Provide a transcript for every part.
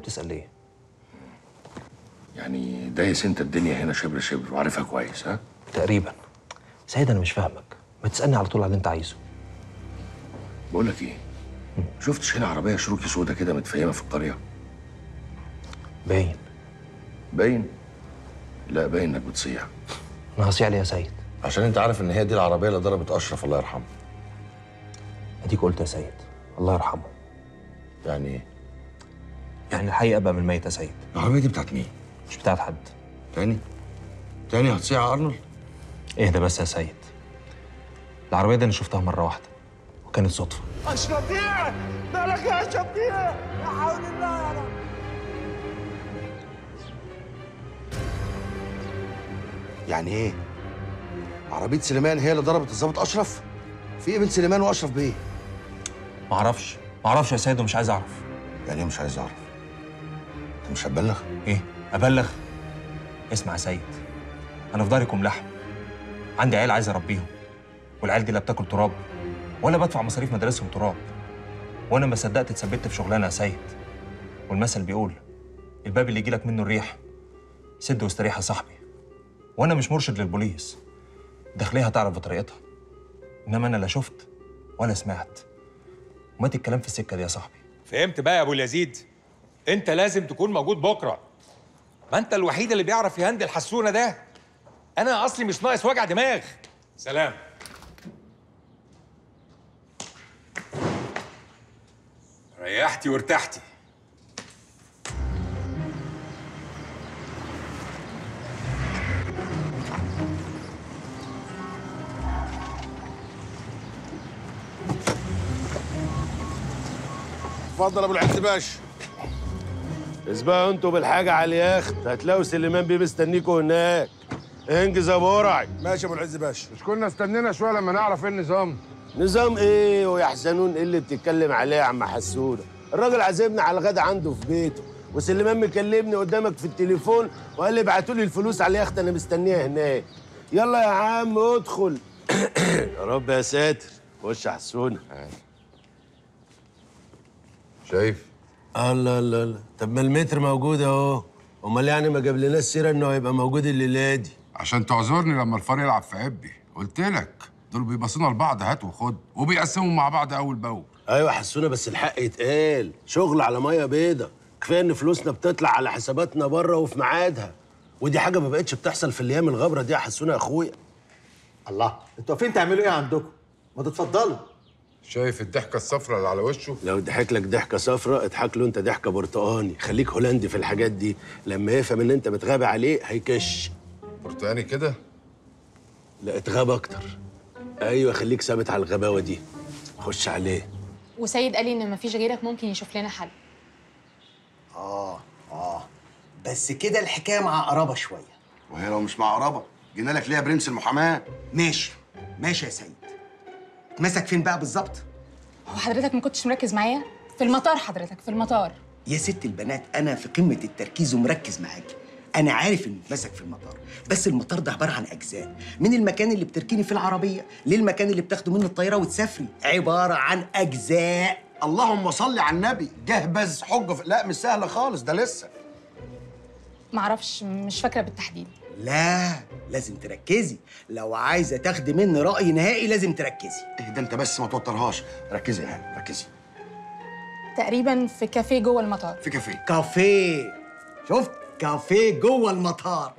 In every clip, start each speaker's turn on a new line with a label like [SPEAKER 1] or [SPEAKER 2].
[SPEAKER 1] بتسال ليه
[SPEAKER 2] يعني دايس انت الدنيا هنا شبر شبر وعارفها كويس ها
[SPEAKER 1] تقريبا سيد انا مش فاهمك ما تسالني على طول على اللي انت عايزه
[SPEAKER 2] بقول لك ايه شفتش هنا عربيه شروكي سودا كده متفيمه في القريه
[SPEAKER 1] باين
[SPEAKER 2] باين لا باين انك بتصيح
[SPEAKER 1] انا هصيع ليه يا سيد
[SPEAKER 2] عشان انت عارف ان هي دي العربيه اللي ضربت اشرف الله يرحمه
[SPEAKER 1] اديك قلت يا سيد الله يرحمه
[SPEAKER 2] يعني ايه
[SPEAKER 1] يعني الحقيقه بقى من الميت يا سيد
[SPEAKER 2] العربيه دي بتاعت مين
[SPEAKER 1] مش بتاعت حد
[SPEAKER 2] تاني تاني هتصيع يا ارنولد
[SPEAKER 1] اهدى بس يا سيد العربيه دي انا شفتها مره واحده وكانت صدفه
[SPEAKER 3] اشرفيع مالك يا اشرفيع لا حول الله يا رب
[SPEAKER 4] يعني ايه؟ عربية سليمان هي اللي ضربت الظابط أشرف؟ في ايه بين سليمان وأشرف بيه؟
[SPEAKER 1] ما اعرفش ما اعرفش يا سيد ومش عايز اعرف
[SPEAKER 2] يعني ايه مش عايز اعرف انت مش هتبلغ
[SPEAKER 1] ايه ابلغ اسمع يا سيد انا في داركم لحم عندي عيال عايز اربيهم والعيال دي لا بتاكل تراب ولا بدفع مصاريف مدارسهم تراب وانا ما صدقت اتثبت في شغلانه يا سيد والمثل بيقول الباب اللي يجيلك منه الريح سد واستريح يا صاحبي وانا مش مرشد للبوليس الداخليه هتعرف بطريقتها انما انا لا شفت ولا سمعت ومات الكلام في السكه دي يا صاحبي
[SPEAKER 5] فهمت بقى يا ابو اليزيد انت لازم تكون موجود بكره ما انت الوحيد اللي بيعرف يهندل حسونه ده انا اصلي مش ناقص وجع دماغ سلام ريحتي وارتحتي
[SPEAKER 4] اتفضل ابو العز باشا اسبقوا انتوا بالحاجة على اليخت هتلاقوا سليمان بيه مستنيكوا هناك انجز يا ابو قرعي
[SPEAKER 6] ماشي يا ابو العز باشا مش كنا استنينا شويه لما نعرف ايه النظام
[SPEAKER 4] نظام ايه ويا حسنون ايه اللي بتتكلم عليه يا عم حسونه الراجل عازمنا على الغدا عنده في بيته وسليمان مكلمني قدامك في التليفون وقال لي ابعتوا لي الفلوس على اليخت انا مستنيها هناك يلا يا عم ادخل يا رب يا ساتر خش يا حسونه
[SPEAKER 2] شايف
[SPEAKER 4] الله الله الله طب ما المتر موجود اهو امال يعني ما جاب لناش سيره انه هيبقى موجود الليله دي
[SPEAKER 6] عشان تعذرني لما الفار يلعب في عبي قلت لك دول بيبصينا لبعض هات وخد وبيقسموا مع بعض اول باول
[SPEAKER 4] ايوه حسونا بس الحق يتقال شغل على ميه بيضه كفايه ان فلوسنا بتطلع على حساباتنا بره وفي ميعادها ودي حاجه ما بقتش بتحصل في الايام الغبره دي يا حسونا يا اخويا
[SPEAKER 7] الله انتوا واقفين تعملوا ايه عندكم؟ ما تتفضلوا
[SPEAKER 6] شايف الضحكه الصفراء اللي على وشه
[SPEAKER 4] لو ضحك لك ضحكه صفراء اضحك له انت ضحكه برتقاني خليك هولندي في الحاجات دي لما يفهم ان انت بتغابي عليه هيكش
[SPEAKER 6] برتقاني كده
[SPEAKER 4] لا اتغاب اكتر ايوه خليك ثابت على الغباوه دي خش عليه
[SPEAKER 8] وسيد قال لي ان مفيش غيرك ممكن يشوف لنا حل
[SPEAKER 7] اه اه بس كده الحكايه معقربه شويه
[SPEAKER 4] وهي لو مش معقربه جينا لك ليه يا برنس المحاماه
[SPEAKER 7] ماشي ماشي يا سيد اتمسك فين بقى بالظبط
[SPEAKER 8] هو حضرتك ما كنتش مركز معايا في المطار حضرتك في المطار
[SPEAKER 7] يا ست البنات انا في قمه التركيز ومركز معاكي انا عارف انه اتمسك في المطار بس المطار ده عباره عن اجزاء من المكان اللي بتركني فيه العربيه للمكان اللي بتاخده منه الطياره وتسافري عباره عن اجزاء
[SPEAKER 4] اللهم صل على النبي جهبذ حجه في... لا مش سهله خالص ده لسه
[SPEAKER 8] معرفش مش فاكره بالتحديد
[SPEAKER 7] لا لازم تركزي لو عايزه تاخدي مني راي نهائي لازم تركزي
[SPEAKER 4] ايه ده انت بس ما توترهاش ركزي يا هاني ركزي
[SPEAKER 8] تقريبا في كافيه جوه المطار
[SPEAKER 4] في كافيه
[SPEAKER 7] كافيه شفت كافيه جوه المطار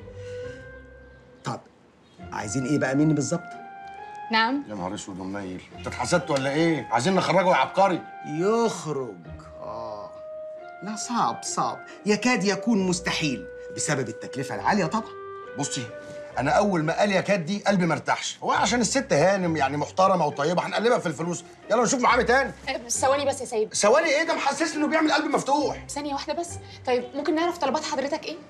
[SPEAKER 7] طب عايزين ايه بقى مني بالظبط
[SPEAKER 8] نعم
[SPEAKER 4] يا نهار اسود ومنيل انت اتحسدت ولا ايه عايزين نخرجه يا عبقري
[SPEAKER 7] يخرج اه لا صعب صعب يكاد يكون مستحيل بسبب التكلفه العاليه طبعا
[SPEAKER 4] بصي انا اول ما قال يا كات دي قلبي ما ارتاحش هو عشان الست هانم يعني محترمه وطيبه هنقلبها في الفلوس يلا نشوف محامي تاني
[SPEAKER 8] أه، ثواني بس يا سيد
[SPEAKER 4] ثواني ايه ده محسسني انه بيعمل قلب مفتوح
[SPEAKER 8] ثانيه واحده بس طيب ممكن نعرف طلبات حضرتك ايه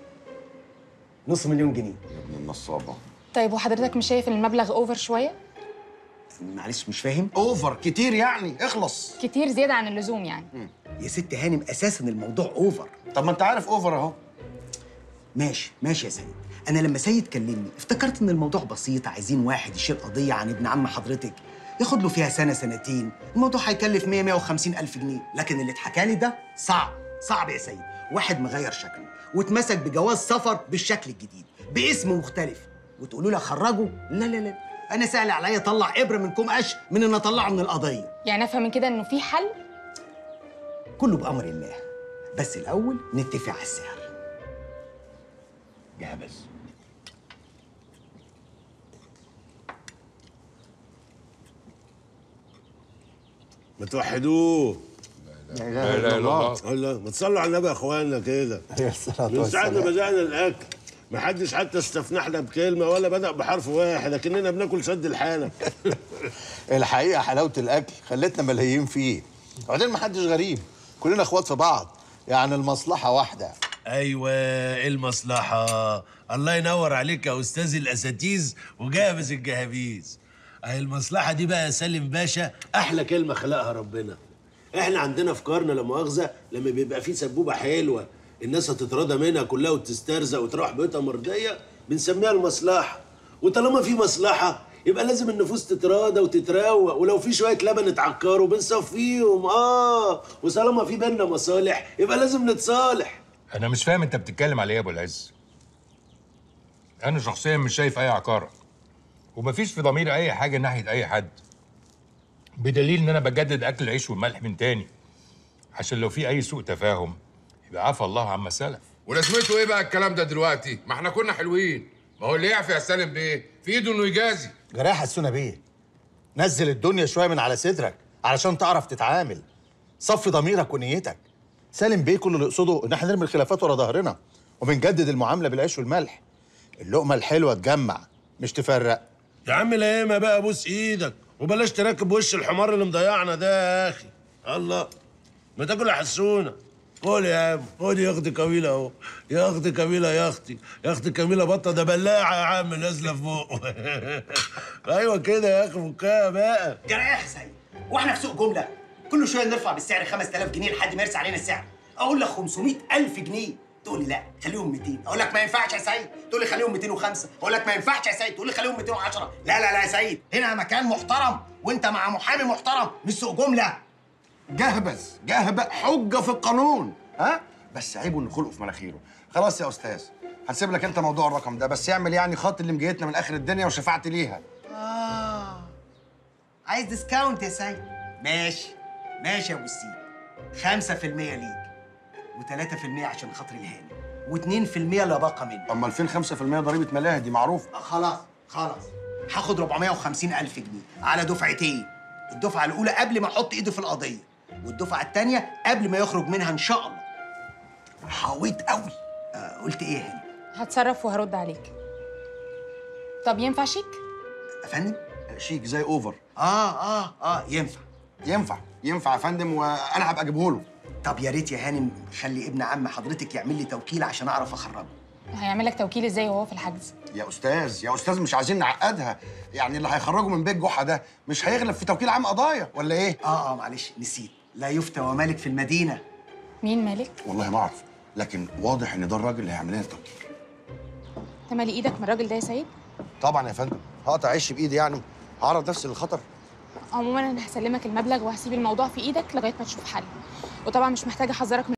[SPEAKER 7] نص مليون جنيه
[SPEAKER 4] يا ابن النصابه
[SPEAKER 8] طيب وحضرتك مش شايف ان المبلغ اوفر شويه
[SPEAKER 7] معلش مش فاهم
[SPEAKER 4] اوفر كتير يعني اخلص
[SPEAKER 8] كتير زياده عن اللزوم يعني
[SPEAKER 7] يا ست هانم اساسا الموضوع اوفر
[SPEAKER 4] طب ما انت عارف اوفر اهو
[SPEAKER 7] ماشي ماشي يا سيد انا لما سيد كلمني افتكرت ان الموضوع بسيط عايزين واحد يشيل قضيه عن ابن عم حضرتك ياخد له فيها سنه سنتين الموضوع هيكلف 100 150 الف جنيه لكن اللي اتحكى لي ده صعب صعب يا سيد واحد مغير شكله واتمسك بجواز سفر بالشكل الجديد باسم مختلف وتقولوا لي اخرجه لا لا لا انا سهل عليا اطلع ابره من كوم قش من ان اطلعه من القضيه
[SPEAKER 8] يعني افهم من كده انه في حل
[SPEAKER 7] كله بامر الله بس الاول نتفق على السعر
[SPEAKER 2] جهبذ
[SPEAKER 4] ما توحدوه
[SPEAKER 5] لا اله الا الله
[SPEAKER 4] الله ما تصلوا على النبي يا اخوانا كده من ساعة ما بدأنا الأكل ما حدش حتى استفنحنا بكلمة ولا بدأ بحرف واحد لكننا بناكل سد الحالة
[SPEAKER 9] الحقيقه حلاوه الاكل خلتنا ملهيين فيه وبعدين ما حدش غريب كلنا اخوات في بعض يعني المصلحه واحده
[SPEAKER 4] أيوة إيه المصلحة الله ينور عليك يا أستاذ الأساتيز وجابز الجهابيز أهي المصلحة دي بقى يا سالم باشا أحلى كلمة خلقها ربنا إحنا عندنا أفكارنا لا مؤاخذة لما بيبقى في سبوبة حلوة الناس هتتراضى منها كلها وتسترزق وتروح بيتها مرضية بنسميها المصلحة وطالما في مصلحة يبقى لازم النفوس تتراضى وتتروق ولو في شوية لبن اتعكروا بنصفيهم آه وطالما في بينا مصالح يبقى لازم نتصالح
[SPEAKER 5] انا مش فاهم انت بتتكلم على ايه يا ابو العز انا شخصيا مش شايف اي عقاره ومفيش في ضميري اي حاجه ناحيه اي حد بدليل ان انا بجدد اكل العيش والملح من تاني عشان لو في اي سوء تفاهم يبقى عفى الله عما سلف
[SPEAKER 6] ولازمته ايه بقى الكلام ده دلوقتي ما احنا كنا حلوين ما هو اللي يعفي يا سالم بيه في ايده انه يجازي
[SPEAKER 9] جراح حسونا بيه نزل الدنيا شويه من على صدرك علشان تعرف تتعامل صفي ضميرك ونيتك سالم بيه كل اللي يقصده ان احنا نرمي الخلافات ورا ظهرنا وبنجدد المعامله بالعيش والملح اللقمه الحلوه تجمع مش تفرق
[SPEAKER 4] يا عم لا بقى بوس ايدك وبلاش تركب وش الحمار اللي مضيعنا ده يا اخي الله ما تاكل يا حسونه كل يا عم خد يا اختي كميله اهو يا اختي كميله يا اختي يا اختي كميله بطه ده بلاعه يا عم نازله فوق ايوه كده يا اخي فكها بقى
[SPEAKER 7] جراح يا سيد واحنا في سوق جمله كل شويه نرفع بالسعر 5000 جنيه لحد ما يرسى علينا السعر اقول لك 500000 جنيه تقول لي لا خليهم 200 اقول لك ما ينفعش يا سيد تقول لي خليهم 205 اقول لك ما ينفعش يا سيد تقول لي خليهم 210 لا لا لا يا سيد هنا مكان محترم وانت مع محامي محترم مش سوق جمله
[SPEAKER 10] جهبذ جهبذ حجه في القانون ها بس عيبه انه خلقه في مناخيره خلاص يا استاذ هسيب لك انت موضوع الرقم ده بس يعمل يعني خط اللي مجيتنا من اخر الدنيا وشفعت ليها
[SPEAKER 7] اه عايز ديسكاونت يا سيد ماشي ماشي يا ابو السيد 5% ليك و3% عشان خاطر الهاني و2% لا باقه منه
[SPEAKER 10] اما فين 5% ضريبه ملاهي دي معروف
[SPEAKER 7] آه، خلاص خلاص هاخد 450 ألف جنيه على دفعتين الدفعة الأولى قبل ما أحط إيدي في القضية والدفعة التانية قبل ما يخرج منها إن شاء الله حاويت قوي آه قلت إيه يا هاني؟
[SPEAKER 8] هتصرف وهرد عليك طب ينفع شيك
[SPEAKER 7] يا فندم؟
[SPEAKER 10] شيك زي اوفر
[SPEAKER 7] آه آه آه ينفع
[SPEAKER 10] ينفع ينفع يا فندم وانا هبقى اجيبه له
[SPEAKER 7] طب يا ريت يا هانم خلي ابن عم حضرتك يعمل لي توكيل عشان أعرف أخرجه
[SPEAKER 8] هيعمل لك توكيل ازاي وهو في الحجز
[SPEAKER 10] يا استاذ يا استاذ مش عايزين نعقدها يعني اللي هيخرجه من بيت جحا ده مش هيغلب في توكيل عام قضايا ولا ايه
[SPEAKER 7] آه آه معلش نسيت لا يفتى ومالك في المدينة
[SPEAKER 8] مين مالك
[SPEAKER 10] والله ما اعرف لكن واضح ان ده الراجل اللي هيعمل لنا التوكيل
[SPEAKER 8] انت مالي ايدك من الراجل ده يا سيد
[SPEAKER 10] طبعا يا فندم هقطع عيش بايدي يعني هعرض نفسي للخطر
[SPEAKER 8] عموما انا هسلمك المبلغ وهسيب الموضوع في ايدك لغايه ما تشوف حل وطبعا مش محتاجه احذرك من